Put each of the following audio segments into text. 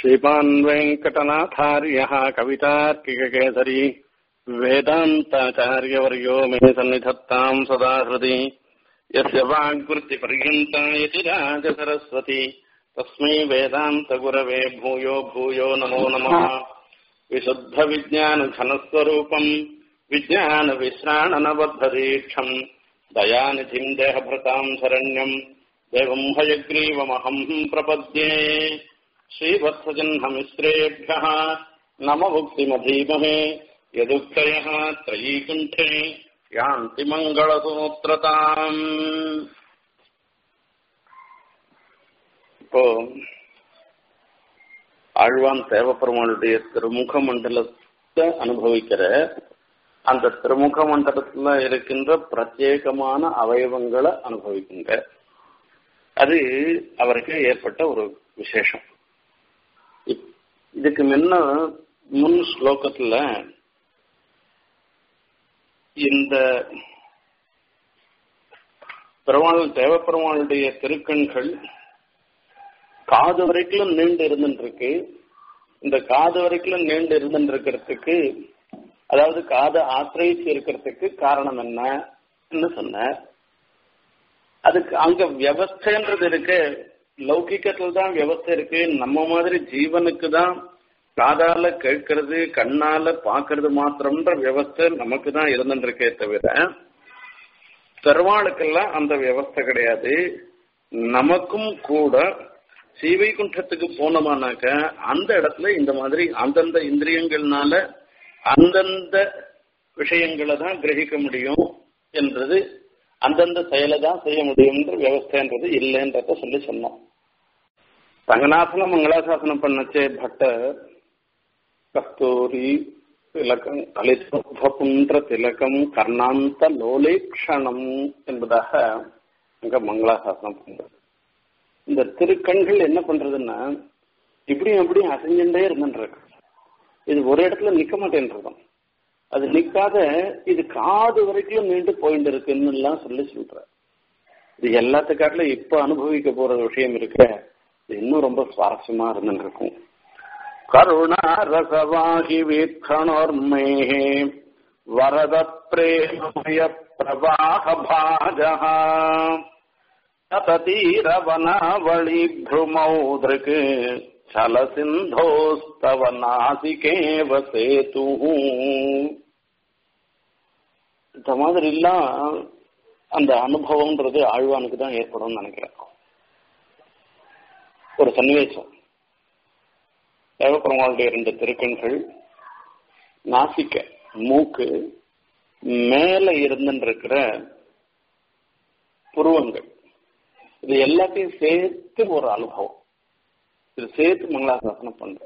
श्रीमान् वेङ्कटनाथार्यः कवितार्किककेसरी वेदान्ताचार्यवर्यो मे सन्निधत्ताम् सदा हृदि यस्य वाग्वृत्तिपर्यन्ता यति राजसरस्वती तस्मै वेदान्तगुरवे भूयो भूयो नमो नमः विशुद्धविज्ञानघनस्वरूपम् विज्ञानविश्राणनबद्धदीक्षम् दयानिधिम् देहभृताम् शरण्यम् देवम् हयग्रीवमहम् प्रपद्ये श्रीवत्सजह्नमिश्रेभ्यः नमभुक्तिमधीमहे यदुक्तयः त्रयीकुण्ठे यान्ति மங்களசூத்திரதாம் இப்போ ஆழ்வான் தேவப்பெருமானுடைய திருமுக மண்டலத்தை அனுபவிக்கிற அந்த திருமுக மண்டலத்துல இருக்கின்ற பிரத்யேகமான அவயவங்களை அனுபவிக்கின்ற அது அவருக்கு ஏற்பட்ட ஒரு விசேஷம் இதுக்கு முன்ன முன் ஸ்லோகத்துல இந்த பெருமாள் தேவப்பெருமாளுடைய திருக்கண்கள் காது வரைக்கும் நீண்டு இருந்துருக்கு இந்த காது வரைக்கும் நீண்டு இருந்துருக்கிறதுக்கு அதாவது காதை ஆசிரியச்சு இருக்கிறதுக்கு காரணம் என்னன்னு சொன்ன அதுக்கு அங்க வியவஸ்தைன்றது இருக்கு லௌகிக்கத்துல தான் வியவஸ்தை இருக்கு நம்ம மாதிரி ஜீவனுக்கு தான் காதால கேட்கறது கண்ணால பாக்குறது மாத்திரம்ன்ற வியவஸ்தை நமக்கு தான் இருந்துருக்கே தவிர பெருமாளுக்கெல்லாம் அந்த வியவஸ்தை கிடையாது நமக்கும் கூட சீவைகுண்டத்துக்கு போனோமானாக்க அந்த இடத்துல இந்த மாதிரி அந்தந்த இந்திரியங்கள்னால அந்தந்த விஷயங்களை தான் கிரகிக்க முடியும் என்றது அந்தந்த செயலை தான் செய்ய முடியும்ன்ற வியவஸ்தைன்றது இல்லைன்றத சொல்லி சொன்னோம் ரங்கநாசனம் மங்களாசாசனம் பண்ணச்சே பட்டர் கஸ்தூரி திலகம் கலித்துன்ற திலகம் கர்ணாந்த லோலேக்ஷணம் என்பதாக அங்க மங்களாசாசனம் பண்றது இந்த திருக்கண்கள் என்ன பண்றதுன்னா இப்படியும் எப்படியும் அசைஞ்சுட்டே இருந்துருக்கு இது ஒரு இடத்துல நிக்க மாட்டேன்றதும் அது நிக்காத இது காது வரைக்கும் நீண்டு போயிட்டு இருக்குன்னு எல்லாம் சொல்லி சொல்ற இது எல்லாத்துக்காட்டிலும் இப்ப அனுபவிக்க போற விஷயம் இருக்க இது இன்னும் ரொம்ப சுவாரஸ்யமா இருந்துட்டு இருக்கும் கருணா ரசவாகி வீட்சணோர்மே வரத பிரேமய பிரவாக பாஜா ததீரவனாவளி भ्रुमौदृक् छलसिन्धोस्तव नासिकेव சேது இந்த மாதிரி எல்லாம் அந்த அனுபவம்ன்றது ஆழ்வானுக்கு தான் ஏற்படும் நினைக்கிறேன் ஒரு சன்னிவேசம் தேவப்பெருமாளுடைய ரெண்டு திருக்கண்கள் நாசிக்க மூக்கு மேல இருந்துருக்கிற புருவங்கள் இது எல்லாத்தையும் சேர்த்து ஒரு அனுபவம் இது சேர்த்து மங்களாசாசனம் பண்ற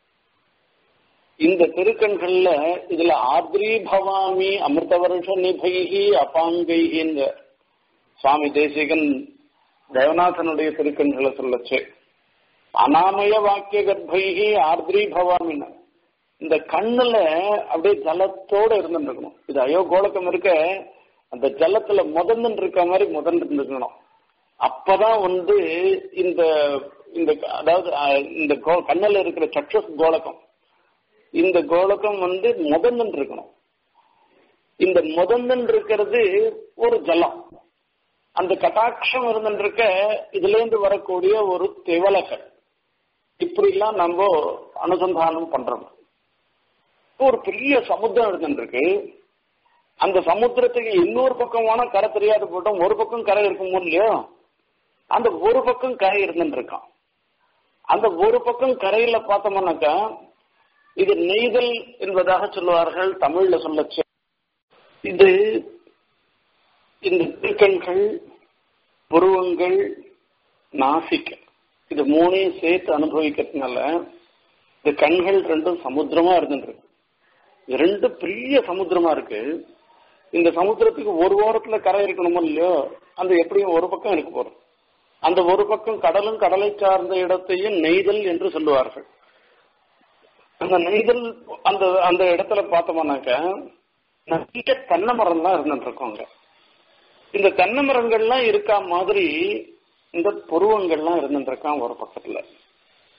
இந்த திருக்கண்கள்ல இதுல ஆத்ரி பவாமி அமிர்த வருஷ நிபைகி அபாங்கைகின்ற சுவாமி தேசிகன் தேவநாதனுடைய திருக்கண்களை சொல்லச்சு அனாமய வாக்கிய கர்ப்பைகி ஆர்திரி பவாமின்னு இந்த கண்ணுல அப்படியே ஜலத்தோட இருந்துருக்கணும் இது அயோ கோலக்கம் இருக்க அந்த ஜலத்துல முதன்னு இருக்க மாதிரி முதன் இருந்துக்கணும் அப்பதான் வந்து இந்த இந்த அதாவது இந்த கண்ணில் இருக்கிற சக்ஷஸ் கோலகம் இந்த கோலகம் வந்து முதன்னு இருக்கணும் இந்த முதன்னு இருக்கிறது ஒரு ஜலம் அந்த கட்டாட்சம் இருந்துருக்க இதுல இருந்து வரக்கூடிய ஒரு திவலகள் இப்படி எல்லாம் நம்ம அனுசந்தானம் பண்றோம் ஒரு பெரிய சமுத்திரம் இருந்துருக்கு அந்த சமுத்திரத்துக்கு இன்னொரு பக்கமான கரை தெரியாத போட்டோம் ஒரு பக்கம் கரை இருக்கும் இல்லையோ அந்த ஒரு பக்கம் கரை இருந்துட்டு இருக்கான் அந்த ஒரு பக்கம் கரையில பார்த்தோம்னாக்கா இது நெய்தல் என்பதாக சொல்லுவார்கள் தமிழ்ல சொல்லச்சு இது இந்த திருக்கண்கள் புருவங்கள் நாசிக்க இது மூணையும் சேர்த்து அனுபவிக்கிறதுனால இந்த கண்கள் ரெண்டும் சமுத்திரமா இருந்துருக்கு ரெண்டு பெரிய சமுத்திரமா இருக்கு இந்த சமுத்திரத்துக்கு ஒரு ஓரத்துல கரை இருக்கணுமோ இல்லையோ அந்த எப்படியும் ஒரு பக்கம் இருக்க போறோம் அந்த ஒரு பக்கம் கடலும் கடலை சார்ந்த இடத்தையும் நெய்தல் என்று சொல்லுவார்கள் அந்த நெய்தல் அந்த அந்த இடத்துல பார்த்தோம்னாக்க நிறைய தென்னை மரம்லாம் இருந்துட்டு இருக்கோங்க இந்த தென்னை மரங்கள்லாம் இருக்கா மாதிரி இந்த புருவங்கள்லாம் இருந்துட்டு இருக்கான் ஒரு பக்கத்துல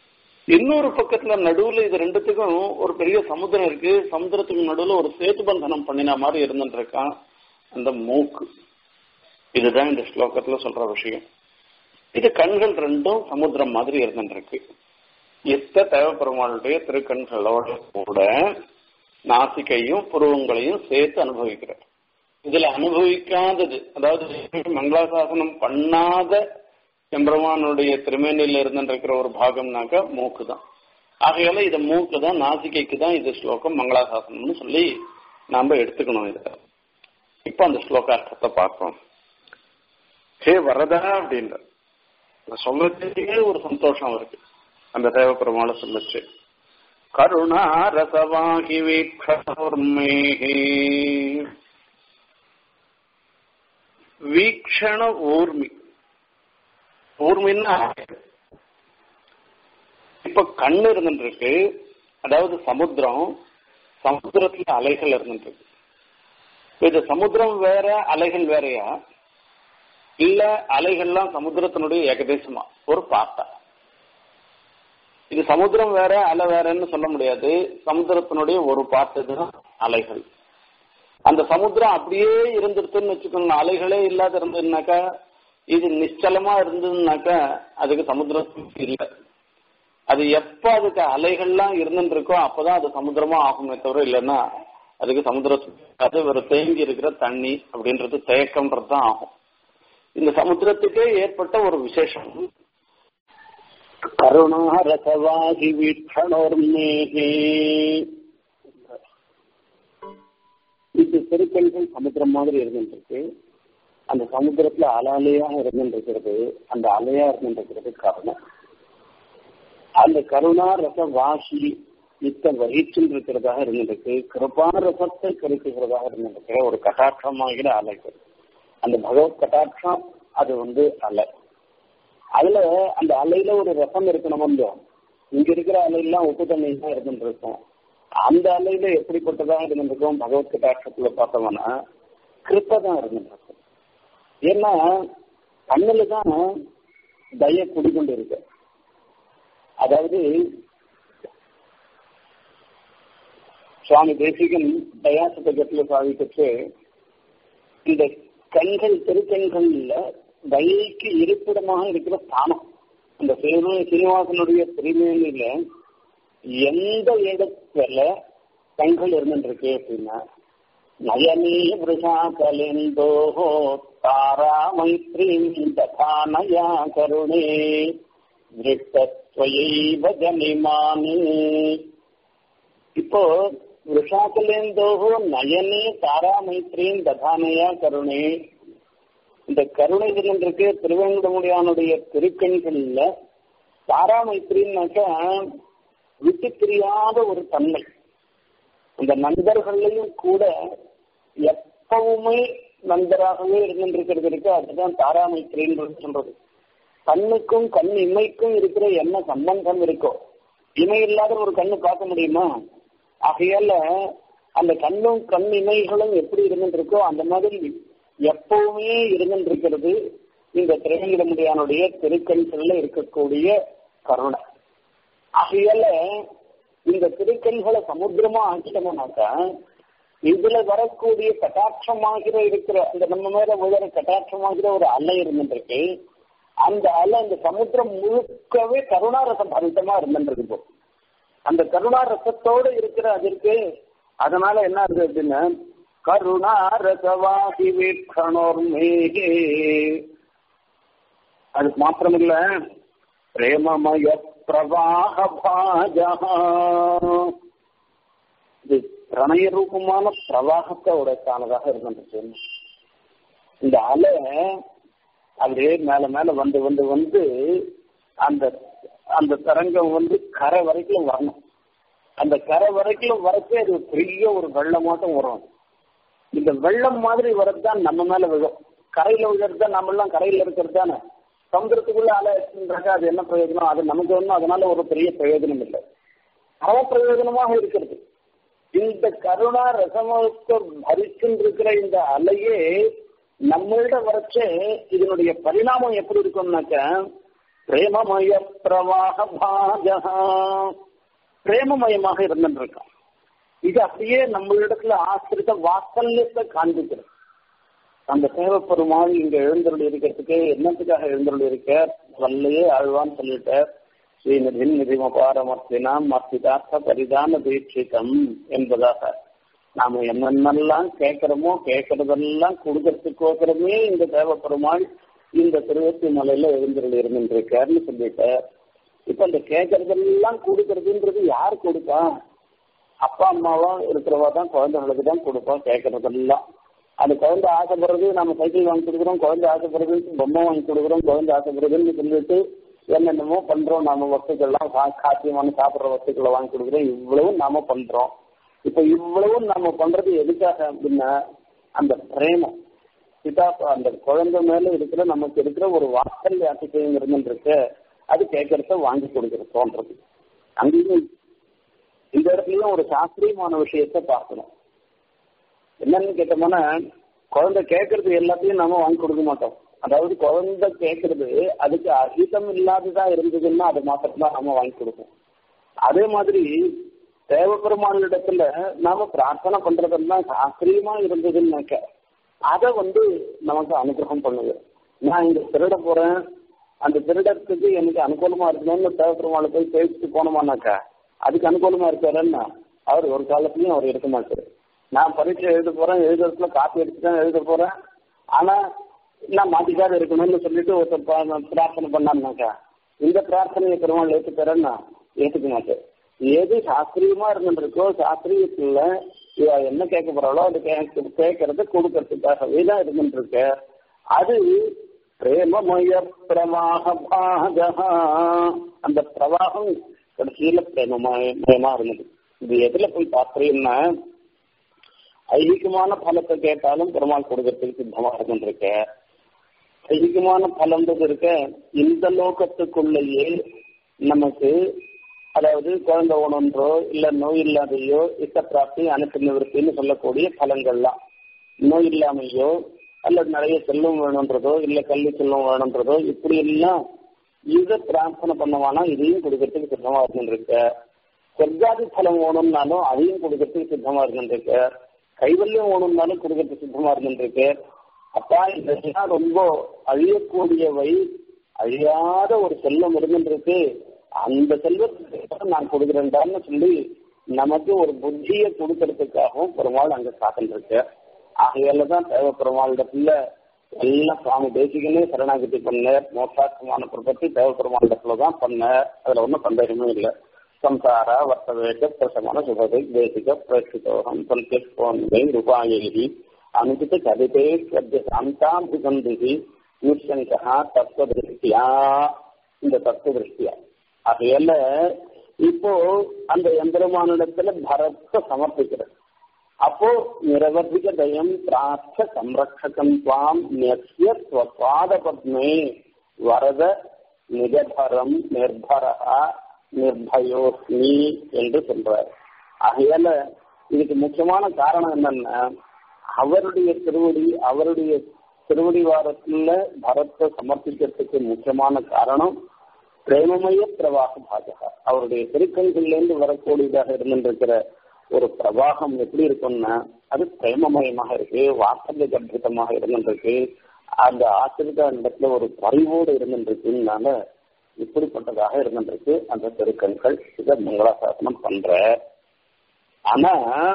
இன்னொரு பக்கத்துல நடுவுல இது ரெண்டுத்துக்கும் ஒரு பெரிய சமுத்திரம் இருக்கு சமுத்திரத்துக்கு நடுவுல ஒரு சேத்து பந்தனம் பண்ணின மாதிரி இருந்துட்டு இருக்கான் அந்த மூக்கு இதுதான் இந்த ஸ்லோகத்துல சொல்ற விஷயம் இது கண்கள் ரெண்டும் சமுத்திரம் மாதிரி இருந்துட்டு இருக்கு எத்த தேவப்பெருமாளுடைய திருக்கண்களோட கூட நாசிக்கையும் புருவங்களையும் சேர்த்து அனுபவிக்கிறார் இதுல அனுபவிக்காதது அதாவது மங்களாசாசனம் பண்ணாத எம்பெருமானுடைய திருமேனில இருந்துருக்கிற ஒரு பாகம்னாக்க மூக்கு தான் ஆகையால இது மூக்கு தான் நாசிகைக்கு தான் இது ஸ்லோகம் மங்களாசாசனம்னு சொல்லி நாம எடுத்துக்கணும் இத இப்ப அந்த ஸ்லோகார்த்தத்தை பார்ப்போம் ஹே வரதா அப்படின்ற சொல்றதுக்கே ஒரு சந்தோஷம் இருக்கு அந்த தேவப்பெருமாளை சொல்லுச்சு கருணா ரசவாகி வீக்ஷமே வீக்ஷண ஊர்மி ஊர்மின்னா இப்ப கண்ணு இருந்துருக்கு அதாவது சமுத்திரம் சமுத்திரத்துல அலைகள் இருந்துருக்கு இது சமுத்திரம் வேற அலைகள் வேறையா இல்ல அலைகள்லாம் சமுத்திரத்தினுடைய ஏகதேசமா ஒரு பாட்டா இது சமுத்திரம் வேற அலை வேறன்னு சொல்ல முடியாது சமுத்திரத்தினுடைய ஒரு பாட்டு தான் அலைகள் அந்த சமுத்திரம் அப்படியே இருந்துருச்சுன்னு வச்சுக்கோங்க அலைகளே இல்லாத இருந்ததுனாக்கா இது நிச்சலமா இருந்ததுனாக்கா அதுக்கு சமுத்திரம் இல்லை அது எப்ப அதுக்கு அலைகள்லாம் இருந்துட்டு இருக்கோ அப்பதான் அது சமுத்திரமா ஆகுமே தவிர இல்லைன்னா அதுக்கு சமுத்திரத்துக்கு அது ஒரு தேங்கி இருக்கிற தண்ணி அப்படின்றது தேக்கம்ன்றது தான் ஆகும் இந்த சமுத்திரத்துக்கே ஏற்பட்ட ஒரு விசேஷம் கருணாரசவாகி வீட்சணோர்மேகே இது திருக்கல்கள் சமுத்திரம் மாதிரி இருந்துருக்கு அந்த சமுத்திரத்துல அலாலையாக இருந்துருக்கிறது அந்த அலையா இருந்துருக்கிறது கருணம் அந்த கருணா ரச வாசி நித்த வகிச்சுன்னு இருக்கிறதாக இருந்துருக்கு கிருபா ரசத்தை கருத்துகிறதாக இருந்துருக்கிற ஒரு கட்டாட்சமாகிற அலைகள் அந்த பகவத் கட்டாட்சம் அது வந்து அலை அதுல அந்த அலையில ஒரு ரசம் இருக்கணும் வந்தோம் இங்க இருக்கிற அலையெல்லாம் உப்பு தண்ணி தான் இருந்துட்டு இருக்கும் அந்த அலையில எப்படிப்பட்டதாக இருந்திருக்கும் பகவத் கட்டாட்சத்துல பார்த்தோம்னா கிருப்ப தான் இருந்துட்டு இருக்கும் ஏன்னா கண்ணுல தான் தய குடிக்கொண்டு இருக்கு அதாவது சுவாமி தேசிகன் தயாசதகத்துல சாதிக்கச்சு இந்த கண்கள் திருக்கண்கள்ல தயைக்கு இருப்பிடமாக இருக்கிற ஸ்தானம் இந்த சீனிவாசனுடைய திருமேனில எந்த இடத்துல கண்கள் இருந்துருக்கு அப்படின்னா நயனே விருஷா கலேந்தோஹோ தாரா மைத்ரீம் ததானயா கருணே திருஷ்டத்வயைவ ஜனிமானே இப்போ விஷாக்கலேந்தோகோ நயனே தாரா மைத்ரீம் ததானயா கருணே இந்த கருணை இருக்கு திருவேங்கடமுடியானுடைய திருக்கண்கள்ல தாரா மைத்ரின்னாக்கா விட்டு தெரியாத ஒரு தன்மை அந்த நண்பர்களையும் கூட எப்பவுமே நண்பராகவே இருந்துருக்கிறது இருக்கு அதுதான் தாரா மைத்ரின்றது சொல்றது கண்ணுக்கும் கண் இமைக்கும் இருக்கிற என்ன சம்பந்தம் இருக்கோ இமை இல்லாத ஒரு கண்ணு பார்க்க முடியுமா ஆகையால அந்த கண்ணும் கண் இமைகளும் எப்படி இருந்துருக்கோ அந்த மாதிரி எப்பவுமே இருந்துருக்கிறது இந்த திரையிடமுடியானுடைய திருக்கண்கள்ல இருக்கக்கூடிய கருணை ஆகையால இந்த திருக்கண்களை சமுத்திரமா ஆக்கிட்டோம்னாக்கா இதுல வரக்கூடிய கட்டாட்சமாகிற இருக்கிற அந்த நம்ம மேல விழுற கட்டாட்சமாகிற ஒரு அலை இருந்துருக்கு அந்த அலை அந்த சமுத்திரம் முழுக்கவே கருணாரசம் பரிதமா இருந்துருக்கு அந்த கருணா ரசத்தோடு இருக்கிற அதற்கு அதனால என்ன ஆகுது அப்படின்னா கருணா ரசவாகி வீட்சணோர் மேகே அது மாத்திரமில்ல பிரேமமய பிரவாக பாஜா இது பிரணய ரூபமான பிரவாகத்தை உடைத்தானதாக இருந்துச்சு இந்த அலை அப்படியே மேல மேல வந்து வந்து வந்து அந்த அந்த தரங்கம் வந்து கரை வரைக்கும் வரணும் அந்த கரை வரைக்கும் வரச்சே அது பெரிய ஒரு வெள்ளமாட்டம் வரும் இந்த வெள்ளம் மாதிரி வரது தான் நம்ம மேல விழும் கரையில விழுறது தான் நம்ம எல்லாம் கரையில இருக்கிறது தானே சமுதிரத்துக்குள்ள அலை இருக்குன்றாக்கா அது என்ன பிரயோஜனம் அது நமக்கு ஒன்றும் அதனால ஒரு பெரிய பிரயோஜனம் இல்லை அவ பிரயோஜனமாக இருக்கிறது இந்த கருணா ரசமத்தை பறிச்சுருக்கிற இந்த அலையே நம்மளிட வரைச்சே இதனுடைய பரிணாமம் எப்படி இருக்கும்னாக்க பிரேமமய பிரவாக பாஜா பிரேமமயமாக இருந்துருக்கான் இது அப்படியே நம்மளிடத்துல ஆசிரித்த வாத்சல்யத்தை காண்பிக்கிறது அந்த தேவைப்பெருமாள் இங்க எழுந்தருள் இருக்கிறதுக்கு என்னத்துக்காக எழுந்தருள் இருக்க வல்லையே ஆழ்வான்னு சொல்லிட்டார் ஸ்ரீநிதின் நிதிமபாரமர்த்தினா மர்த்திதார்த்த பரிதான தீட்சிதம் என்பதாக நாம என்னென்னலாம் கேட்கிறோமோ கேட்கறதெல்லாம் கொடுக்கறதுக்கோசரமே இந்த தேவைப்பெருமாள் இந்த திருவத்தி மலையில எழுந்தருள் இருந்துருக்காருன்னு சொல்லிட்டார் இப்ப இந்த கேட்கறதெல்லாம் கொடுக்கறதுன்றது யார் கொடுப்பா அப்பா அம்மாவா இருக்கிறவா தான் குழந்தைகளுக்கு தான் கொடுப்போம் கேட்கறதெல்லாம் அந்த குழந்தை ஆசைப்படுறது நம்ம சைக்கிள் வாங்கி கொடுக்குறோம் குழந்தை ஆசைப்படுறது பொம்மை வாங்கி கொடுக்குறோம் குழந்தை ஆசைப்படுறதுன்னு சொல்லிட்டு என்னென்னமோ பண்றோம் நாம வஸ்துக்கள்லாம் காத்தியமான சாப்பிடுற வஸ்துக்களை வாங்கி கொடுக்குறோம் இவ்வளவு நாம பண்றோம் இப்ப இவ்வளவு நாம பண்றது எதுக்காக அப்படின்னா அந்த பிரேமம் பிதா அந்த குழந்தை மேல இருக்கிற நமக்கு இருக்கிற ஒரு வாசல் அதிசயம் இருந்துருக்கு அது கேட்கறத வாங்கி கொடுக்கற தோன்றது அங்கேயும் இந்த இடத்துலயும் ஒரு சாஸ்திரியமான விஷயத்த பார்க்கணும் என்னன்னு கேட்டோம்னா குழந்தை கேட்கறது எல்லாத்தையும் நாம வாங்கி கொடுக்க மாட்டோம் அதாவது குழந்தை கேட்கறது அதுக்கு அகிதம் இல்லாததா இருந்ததுன்னா அது மாத்திரம் தான் நாம வாங்கி கொடுப்போம் அதே மாதிரி தேவபெருமானிடத்துல நாம பிரார்த்தனை பண்றதெல்லாம் சாஸ்திரியமா இருந்ததுன்னாக்க அதை வந்து நமக்கு அனுகிரகம் பண்ணுது நான் இங்க திருட போறேன் அந்த திருடத்துக்கு எனக்கு அனுகூலமா இருக்கணும்னு தேவபெருமாளை போய் பேசிட்டு போனோமானாக்கா அதுக்கு அனுகூலமா இருக்காருன்னா அவர் ஒரு காலத்துலயும் அவர் இருக்க மாட்டாரு நான் பரீட்சை எழுத போறேன் எழுதுறதுல காப்பி எடுத்து தான் எழுத போறேன் ஆனா நான் மாட்டிக்காத இருக்கணும்னு சொல்லிட்டு ஒருத்தர் பிரார்த்தனை பண்ணாருனாக்கா இந்த பிரார்த்தனையை பெருமாள் ஏற்றுக்கிறேன்னா ஏற்றுக்க மாட்டேன் எது சாஸ்திரியமா இருந்துருக்கோ சாஸ்திரியத்துல இவ என்ன கேட்க போறாளோ அது கேட்கறத கொடுக்கறதுக்காகவே தான் இருந்துருக்கு அது பிரேமமய பிரவாக பாகா அந்த பிரவாகம் கடைசியில பிரேமமயமா இருந்தது இது எதுல போய் பாக்குறீங்கன்னா ஐகிகமான பலத்தை கேட்டாலும் பெருமாள் கொடுக்கறதுக்கு சித்தமா இருந்துருக்க ஐகிகமான பலன்றது இருக்க இந்த லோகத்துக்குள்ளேயே நமக்கு அதாவது குழந்தை உணன்றோ இல்ல நோய் இல்லாதையோ இஷ்ட பிராப்தி அனைத்து நிவர்த்தின்னு சொல்லக்கூடிய பலன்கள்லாம் நோய் இல்லாமையோ அல்லது நிறைய செல்வம் வேணுன்றதோ இல்ல கல்வி செல்வம் வேணுன்றதோ இப்படி எல்லாம் இதை பிரார்த்தனை பண்ணவானா இதையும் கொடுக்கறதுக்கு சித்தமா இருந்துருக்க சொர்க்காதி பலம் வேணும்னாலும் அதையும் கொடுக்கறதுக்கு சித்தமா இருந்துருக்க கைவல்யம் வேணும்னாலும் கொடுக்கறதுக்கு சித்தமா இருந்துருக்கு அப்பா இதெல்லாம் ரொம்ப அழியக்கூடியவை அழியாத ஒரு செல்வம் இருந்துருக்கு அந்த செல்வத்தை நான் கொடுக்குறேன்டான்னு சொல்லி நமக்கு ஒரு புத்தியை கொடுக்கறதுக்காகவும் பெருமாள் அங்க காத்துருக்கு ஆகையால தான் தேவ பெருமாளிடத்துல எல்லாம் சுவாமி தேசிகனே சரணாகதி பண்ணார் மோசாட்சமான பிரபத்தி தேவ பெருமாளிடத்துல தான் பண்ணார் அதுல ஒன்றும் சந்தேகமே இல்லை சம்சார வர்த்தவேக பிரசமன சுபதை தேசிக பிரேட்சிதோகம் சந்தியோன்மை ரூபாயி அனுஜித கதிதே சத்ய சாந்தாபிகந்திகி நிச்சங்கா தத்துவ திருஷ்டியா இந்த தத்துவ திருஷ்டியா ஆகையால இப்போ அந்த எந்திரமானிடத்துல பரத்தை சமர்ப்பிக்கிறது அப்போ நிரவதிக தயம் பிரார்த்த சம்ரக்ஷகம் துவாம் நெஸ்ய ஸ்வபாத பத்மே வரத நிஜபரம் நிர்பரா நிர்பயோஸ்மி என்று சொல்றார் ஆகையால இதுக்கு முக்கியமான காரணம் என்னன்னா அவருடைய திருவடி அவருடைய திருவடி வாரத்துல பரத்தை சமர்ப்பிக்கிறதுக்கு முக்கியமான காரணம் பிரேமமய பிரவாக பாஜகா அவருடைய திருக்கண்கள்லேருந்து வரக்கூடியதாக இருந்திருக்கிற ஒரு பிரவாகம் எப்படி இருக்கும்னா அது பிரேமமயமாக இருக்கு வாசல்ய கர்ப்பிதமாக இருந்துருக்கு அந்த ஆசிரித இடத்துல ஒரு பரிவோடு இருந்துருக்குனால இப்படிப்பட்டதாக இருந்துருக்கு அந்த திருக்கண்கள் இதை மங்களாசாசனம் பண்ற ஆனா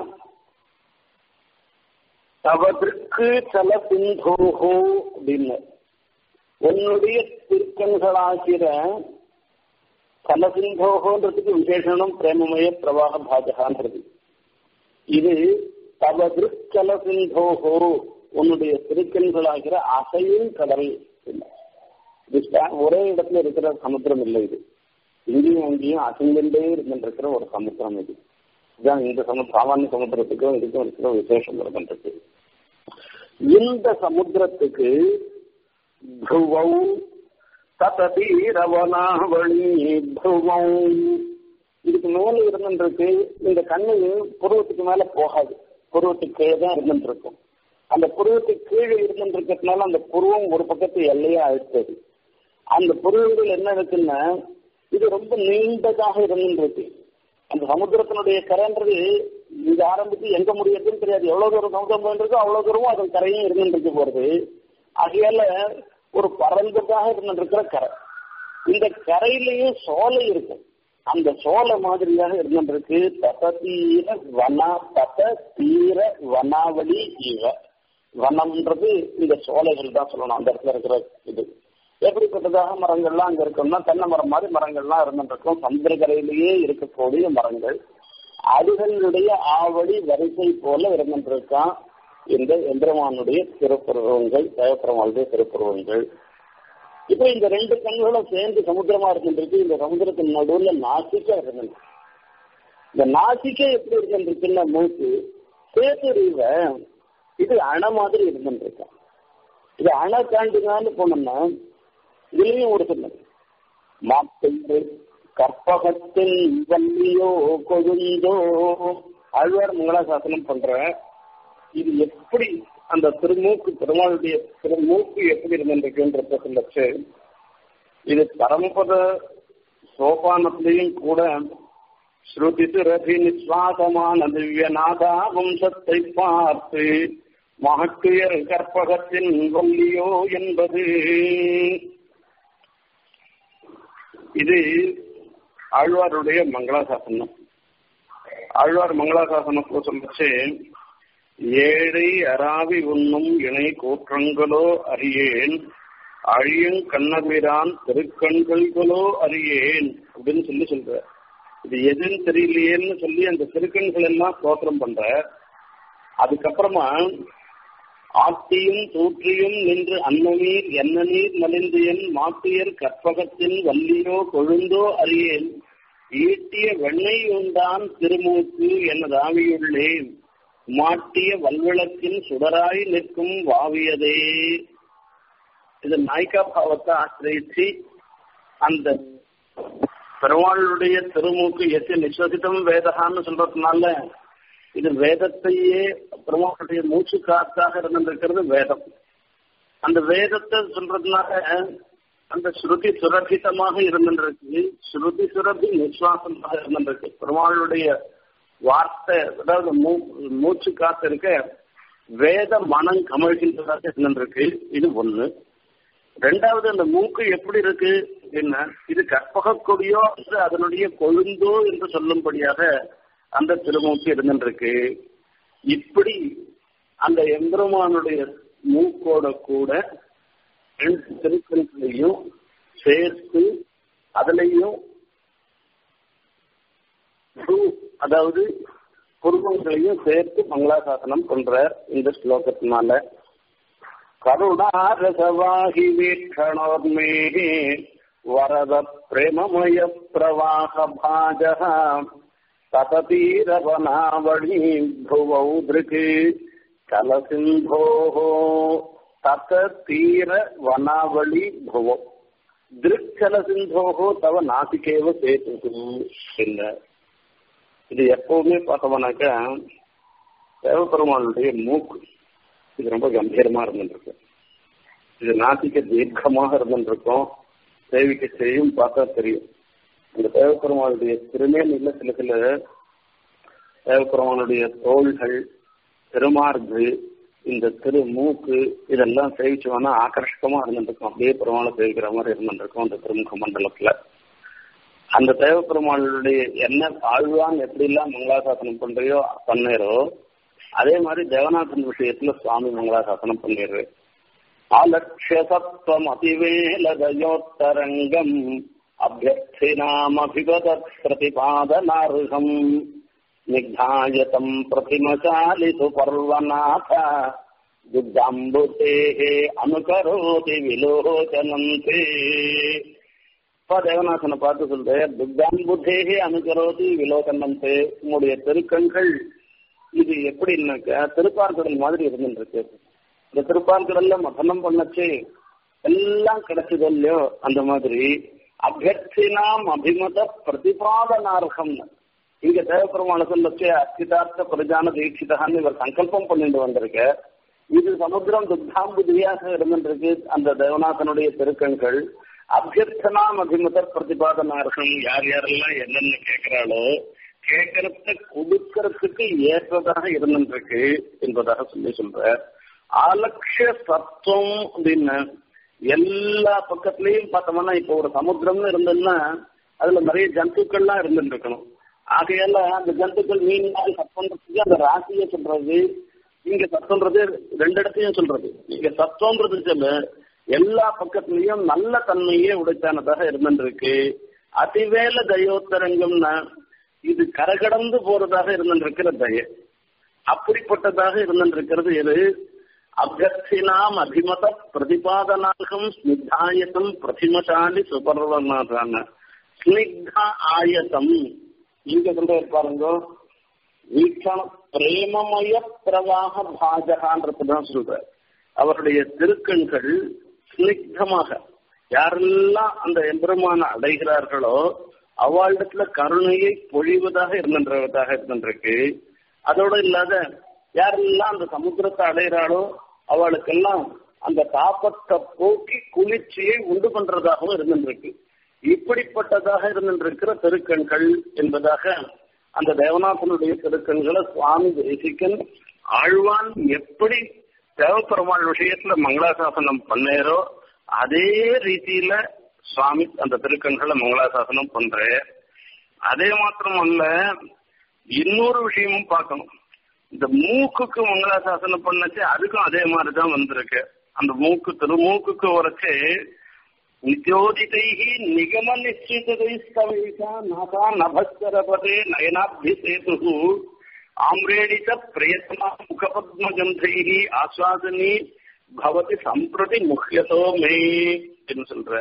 தவதிற்கு சல சிந்தோகோ அப்படின்னு உன்னுடைய திருக்கண்களாகிற கலசிந்தோகோன்றதுக்கு விசேஷனம் பிரேமமய பிரவாக பாஜகான்றது இது தவ திருக்கலசிந்தோகோ உன்னுடைய திருக்கண்களாகிற அசையும் கடல் ஒரே இடத்துல இருக்கிற சமுத்திரம் இல்லை இது இங்கேயும் அங்கேயும் அசைந்துட்டே இருந்துருக்கிற ஒரு சமுத்திரம் இது இதுதான் இந்த சமு சாமானிய சமுத்திரத்துக்கும் இதுக்கும் இருக்கிற விசேஷம் இருந்துருக்கு இந்த சமுத்திரத்துக்கு ध्रुवौ தததீரவனாவணி ध्रुवौ இதுக்கு மேல இருந்துருக்கு இந்த கண்ணு புருவத்துக்கு மேல போகாது புருவத்துக்கு கீழே தான் இருந்துருக்கும் அந்த புருவத்துக்கு கீழே இருந்துருக்கிறதுனால அந்த புருவம் ஒரு பக்கத்து எல்லையா அழுத்தது அந்த புருவங்கள் என்ன இருக்குன்னா இது ரொம்ப நீண்டதாக இருந்துருக்கு அந்த சமுத்திரத்தினுடைய கரைன்றது இது ஆரம்பித்து எங்க முடியறதுன்னு தெரியாது எவ்வளவு தூரம் சமுத்திரம் போயிட்டு அவ்வளவு தூரமும் அதன் கரையும் இருந்துருக்கு போறது ஆகையால ஒரு பறந்ததாக இருந்துருக்கிற கரை இந்த கரையிலையும் சோலை இருக்கும் அந்த சோலை மாதிரியாக இருந்துருக்கு தத தீர வனா தத தீர வனாவளி இவ வனம்ன்றது இந்த சோலைகள் தான் சொல்லணும் அந்த இடத்துல இருக்கிற இது எப்படிப்பட்டதாக மரங்கள்லாம் அங்க இருக்கும்னா தென்னை மரம் மாதிரி மரங்கள்லாம் இருந்துருக்கும் சமுதிரக்கரையிலேயே இருக்கக்கூடிய மரங்கள் அதுகளுடைய ஆவடி வரிசை போல இருந்துருக்கான் இந்த எந்திரமானுடைய திருப்புருவங்கள் தேவப்பெருமாளுடைய திருப்புருவங்கள் இப்போ இந்த ரெண்டு கண்களும் சேர்ந்து சமுத்திரமா இருந்துருக்கு இந்த சமுத்திரத்தின் நடுவுல நாசிக்கா இருந்துருக்கு இந்த நாசிக்கா எப்படி இருந்துருக்குன்னா மூக்கு சேத்துருவ இது அணை மாதிரி இருந்துருக்கான் இது அணை தாண்டினான்னு போனோம்னா இதுலயும் ஒரு சொன்னது மாப்பெய்து கற்பகத்தின் வள்ளியோ கொழுந்தோ ஆழ்வார் மங்களாசாசனம் பண்ற இது எப்படி அந்த திருமூக்கு பெருமாளுடைய திருமூக்கு எப்படி இருந்திருக்குன்றத சொல்லச்சு இது பரமபத சோபானத்திலையும் கூட ஸ்ருதி ரதி நிஸ்வாசமான திவ்யநாதா வம்சத்தை பார்த்து மகட்டுயர் கற்பகத்தின் வள்ளியோ என்பது இது ஆழ்வாருடைய மங்களாசாசனம் ஆழ்வார் மங்களாசாசனத்தை சொல்லச்சு ஏழை அராவி உண்ணும் இணை கூற்றங்களோ அறியேன் அழியும் கண்ணபிரான் திருக்கண்கள்களோ அறியேன் அப்படின்னு சொல்லி சொல்ற இது எதுன்னு தெரியலையேன்னு சொல்லி அந்த திருக்கண்கள் எல்லாம் ஸ்தோத்திரம் பண்ற அதுக்கப்புறமா ஆத்தியும் தூற்றியும் நின்று அன்னநீர் என்ன நீர் மலிந்தியன் மாத்தியர் கற்பகத்தின் வல்லியோ கொழுந்தோ அறியேன் ஈட்டிய வெண்ணை உண்டான் திருமூக்கு எனதாவியுள்ளேன் மாட்டிய வல்விளக்கின் சுடராய் நிற்கும் வாவியதே இது நாய்கா பாவத்தை ஆசிரியச்சு அந்த பெருமாளுடைய திருமூக்கு எட்டு நிஸ்வசித்தம் வேதகான்னு சொல்றதுனால இது வேதத்தையே பெருமாளுடைய மூச்சு காத்தாக இருந்திருக்கிறது வேதம் அந்த வேதத்தை சொல்றதுனால அந்த ஸ்ருதி சுரபிதமாக இருந்திருக்கு ஸ்ருதி சுரபி நிஸ்வாசமாக இருந்திருக்கு பெருமாளுடைய வார்த்தை அதாவது மூச்சு காத்து இருக்க வேத மனம் கமழ்கின்றதாக இருந்திருக்கு இது ஒண்ணு ரெண்டாவது அந்த மூக்கு எப்படி இருக்கு அப்படின்னா இது கற்பக கொடியோ என்று அதனுடைய கொழுந்தோ என்று சொல்லும்படியாக அந்த திருமூக்கு இருந்துருக்கு இப்படி அந்த எம்பெருமானுடைய மூக்கோட கூட ரெண்டு திருக்கல்களையும் சேர்த்து அதுலயும் அதாவது குருவங்களையும் சேர்த்து மங்களாசாசனம் பண்றார் இந்த ஸ்லோகத்தினால கருணாரசவாகி வீட்சணோர்மே வரத பிரேமமய பிரவாக பாஜ தததீரவனாவளி புவௌ திருக்கு கலசிந்தோ தத தீர வனாவளி புவோ திருச்சலசிந்தோகோ தவ நாசிகேவ சேத்து என்ன இது எப்பவுமே பார்த்தோம்னாக்கா தேவபெருமானுடைய மூக்கு இது ரொம்ப கம்பீரமா இருந்துருக்கு இது நாசிக்க தீர்க்கமாக இருந்துருக்கும் சேவிக்க செய்யும் பார்த்தா தெரியும் இந்த தேவபெருமானுடைய திருமேனில சில சில தேவபெருமானுடைய தோள்கள் திருமார்பு இந்த திரு மூக்கு இதெல்லாம் சேவிச்சோம்னா ஆக்கர்ஷகமா இருந்துருக்கும் அப்படியே பெருமாளை சேவிக்கிற மாதிரி இருந்துருக்கும் அந்த திருமுக மண்டலத்துல அந்த தேவப்பெருமாளுடைய என்ன ஆழ்வான் எப்படி எல்லாம் மங்களாசாசனம் பண்றியோ பண்ணேரோ அதே மாதிரி தேவநாதன் விஷயத்துல சுவாமி மங்களாசாசனம் பண்ணிடுறு ஆலட்சசத்வம் அதிவேலதயோத்தரங்கம் அபியர்த்தினாமபிபத பிரதிபாதனார்ஹம் நிக்தாயதம் பிரதிமசாலிசு பர்வநாத துக்தாம்புதேः அனுகரோதி விலோச்சனந்தே அப்பா தேவநாசனை பார்த்து சொல்றேன் துக்தான் புத்தேகே அனுகரோதி விலோகனந்தே உங்களுடைய திருக்கண்கள் இது எப்படின்னாக்கா திருப்பார்கடல் மாதிரி இருந்துருக்கு இந்த திருப்பார்கடல்ல மதனம் பண்ணச்சு எல்லாம் கிடைச்சது இல்லையோ அந்த மாதிரி அபியர்த்தினாம் அபிமத பிரதிபாதனார்கம் இங்க தேவபெருமான சொல்லச்சு அத்திதார்த்த பிரஜான தீட்சிதான்னு இவர் சங்கல்பம் பண்ணிட்டு வந்திருக்க இது சமுத்திரம் துக்தாம்புதியாக இருந்துருக்கு அந்த தேவநாதனுடைய திருக்கண்கள் அபியர்த்தனாம் அபிமத பிரதிபாதனார்த்தம் யார் யாரெல்லாம் என்னென்ன கேட்கிறாளோ கேட்கறத கொடுக்கறதுக்கு ஏற்றதாக இருந்துருக்கு என்பதாக சொல்லி சொல்ற ஆலட்சிய சத்துவம் அப்படின்னு எல்லா பக்கத்துலயும் பார்த்தோம்னா இப்போ ஒரு சமுத்திரம்னு இருந்ததுன்னா அதுல நிறைய ஜந்துக்கள்லாம் இருந்துட்டு இருக்கணும் ஆகையால அந்த ஜந்துக்கள் மீன் மாதிரி சத் பண்றதுக்கு அந்த ராசியை சொல்றது இங்க சத்தம்ன்றது ரெண்டு இடத்தையும் சொல்றது இங்க சத்தம்ன்றது சொல்ல எல்லா பக்கத்துலயும் நல்ல தன்மையே உடைத்தானதாக இருந்துருக்கு அதிவேல தயோத்தரங்கம்னா இது கரகடந்து போறதாக இருந்திருக்கிற தய அப்படிப்பட்டதாக இருந்திருக்கிறது எது அபியர்த்தினாம் அபிமத பிரதிபாதனாகம் ஸ்னிக்தாயத்தம் பிரதிமசாலி சுபர்வநாதான ஸ்னிக்த ஆயத்தம் இங்க சொல்ற பாருங்க வீட்சண பிரேமமய பிரவாக பாஜகான்றதுதான் சொல்ற அவருடைய திருக்கண்கள் ஸ்னிக்தமாக யாரெல்லாம் அந்த எம்பெருமான அடைகிறார்களோ அவளிடத்துல கருணையை பொழிவதாக இருந்திருவதாக இருந்திருக்கு அதோட இல்லாத யாரெல்லாம் அந்த சமுத்திரத்தை அடைகிறாளோ அவளுக்கெல்லாம் அந்த தாபத்தை போக்கி குளிர்ச்சியை உண்டு பண்றதாகவும் இருந்திருக்கு இப்படிப்பட்டதாக இருந்திருக்கிற திருக்கண்கள் என்பதாக அந்த தேவநாதனுடைய திருக்கண்களை சுவாமி தேசிகன் ஆழ்வான் எப்படி தேவப்பெருமாள் விஷயத்துல மங்களாசாசனம் பண்ணேரோ அதே ரீதியில சுவாமி அந்த திருக்கண்களை மங்களாசாசனம் பண்ற அதே மாத்திரம் அல்ல இன்னொரு விஷயமும் பார்க்கணும் இந்த மூக்குக்கு மங்களாசாசனம் பண்ணச்சு அதுக்கும் அதே மாதிரிதான் வந்திருக்கு அந்த மூக்கு திருமூக்குக்கு வரைச்சு நித்யோதிதைஹி நிகம நிச்சிதைஸ்தவைசா நாசா நபஸ்கரபதே நயனாபிசேது ஆம்ரேடித பிரயத்னா முகபத்மகந்தைஹி ஆஸ்வாதனி பவதி சம்பிரதி முக்கியதோ மே என்று சொல்ற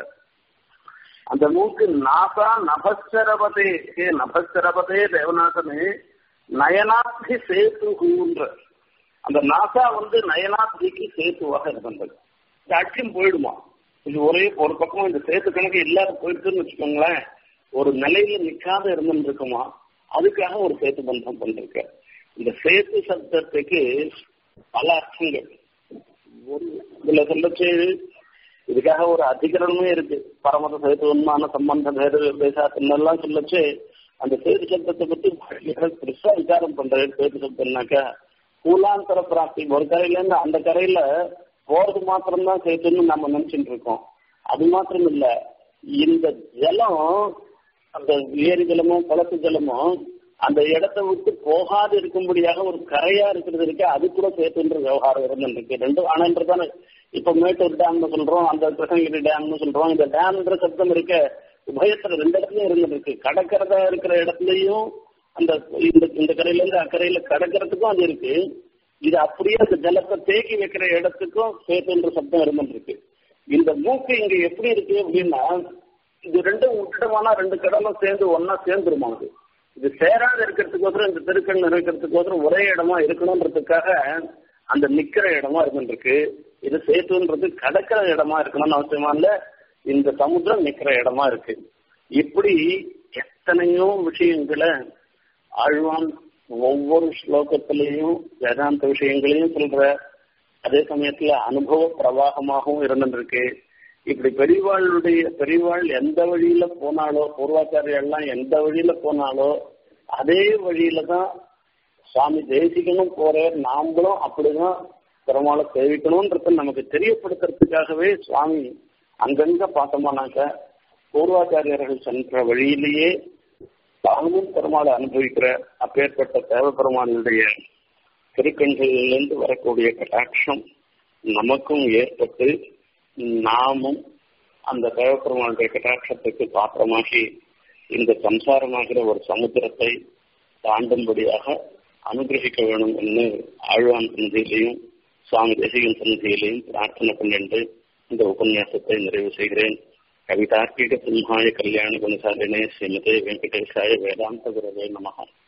அந்த மூக்கு நாசா நபஸ்கரபதே ஹே நபஸ்கரபதே தேவநாதனே நயனாப்தி சேத்துன்ற அந்த நாசா வந்து நயனாப்திக்கு சேத்துவாக இருந்தது இந்த அச்சியம் போயிடுமா இது ஒரே ஒரு பக்கம் இந்த சேத்து கணக்கு இல்லாத போயிடுச்சுன்னு வச்சுக்கோங்களேன் ஒரு நிலையில நிக்காத இருந்துருக்குமா அதுக்காக ஒரு சேத்து பந்தம் பண்ணிருக்க இந்த சேத்து சப்தத்துக்கு பல அர்த்தங்கள் இதுல சொல்லச்சு இதுக்காக ஒரு அதிகரணமே இருக்கு பரமத சேது உண்மான சம்பந்த பேத பேசாத்தினெல்லாம் சொல்லச்சு அந்த சேது சப்தத்தை பத்தி பெருசா விசாரம் பண்றேன் சேது சப்தம்னாக்கா கூலாந்தர பிராப்தி ஒரு கரையில இருந்து அந்த கரையில போறது மாத்திரம்தான் சேத்துன்னு நம்ம நினைச்சிட்டு இருக்கோம் அது மாத்திரம் இல்ல இந்த ஜலம் அந்த ஏரி ஜலமோ குளத்து ஜலமோ அந்த இடத்தை விட்டு போகாது இருக்கும்படியாக ஒரு கரையா இருக்கிறது இருக்கு அது கூட சேர்த்துன்ற விவகாரம் இருந்துருக்கு ரெண்டும் ஆனன்றதானே இப்ப மேட்டூர் டேம்னு சொல்றோம் அந்த கிருஷ்ணகிரி டேம்னு சொல்றோம் இந்த டேம்ன்ற சப்தம் இருக்க உபயத்துல ரெண்டு இடத்துலயும் இருந்துருக்கு கடற்கரதா இருக்கிற இடத்துலயும் அந்த இந்த இந்த கரையில இருந்து அக்கறையில கடக்கிறதுக்கும் அது இருக்கு இது அப்படியே அந்த ஜலத்தை தேக்கி வைக்கிற இடத்துக்கும் சேத்துன்ற சப்தம் இருந்துருக்கு இந்த மூக்கு இங்க எப்படி இருக்கு அப்படின்னா இது ரெண்டும் உட்டிடமானா ரெண்டு கடலும் சேர்ந்து ஒன்னா சேர்ந்துருமா அது இது சேராத இருக்கிறதுக்கோசரம் இந்த திருக்கண் இருக்கிறதுக்கோசரம் ஒரே இடமா இருக்கணும்ன்றதுக்காக அந்த நிக்கிற இடமா இருந்துருக்கு இது சேத்துன்றது கடக்கிற இடமா இருக்கணும்னு அவசியமா இல்ல இந்த சமுத்திரம் நிக்கிற இடமா இருக்கு இப்படி எத்தனையோ விஷயங்களை ஆழ்வான் ஒவ்வொரு ஸ்லோகத்திலையும் வேதாந்த விஷயங்களையும் சொல்ற அதே சமயத்துல அனுபவ பிரவாகமாகவும் இருந்துருக்கு இப்படி பெரியவாளுடைய பெரியவாள் எந்த வழியில போனாலோ பூர்வாச்சாரியெல்லாம் எந்த வழியில போனாலோ அதே வழியில தான் சுவாமி தேசிகனும் போற நாமளும் அப்படிதான் பெருமாளை சேவிக்கணும்ன்றது நமக்கு தெரியப்படுத்துறதுக்காகவே சுவாமி அங்கங்க பார்த்தோம்னாக்க பூர்வாச்சாரியர்கள் சென்ற வழியிலேயே தானும் பெருமாளை அனுபவிக்கிற அப்பேற்பட்ட தேவ பெருமாளுடைய திருக்கண்களிலிருந்து வரக்கூடிய கட்டாட்சம் நமக்கும் ஏற்பட்டு நாமும் அந்த தேவப்பெருமாளுடைய கட்டாட்சத்துக்கு பாத்திரமாகி இந்த சம்சாரமாகிற ஒரு சமுத்திரத்தை தாண்டும்படியாக அனுகிரகிக்க வேணும் என்று ஆழ்வான் சந்நிதியிலையும் சுவாமி தேசிகன் சந்நிதியிலையும் பிரார்த்தனை பண்ணிட்டு இந்த உபன்யாசத்தை நிறைவு செய்கிறேன் கவிதார்க்கிக சிம்ஹாய கல்யாண குணசாலினே ஸ்ரீமதே வெங்கடேசாய வேதாந்த குரவே நமகா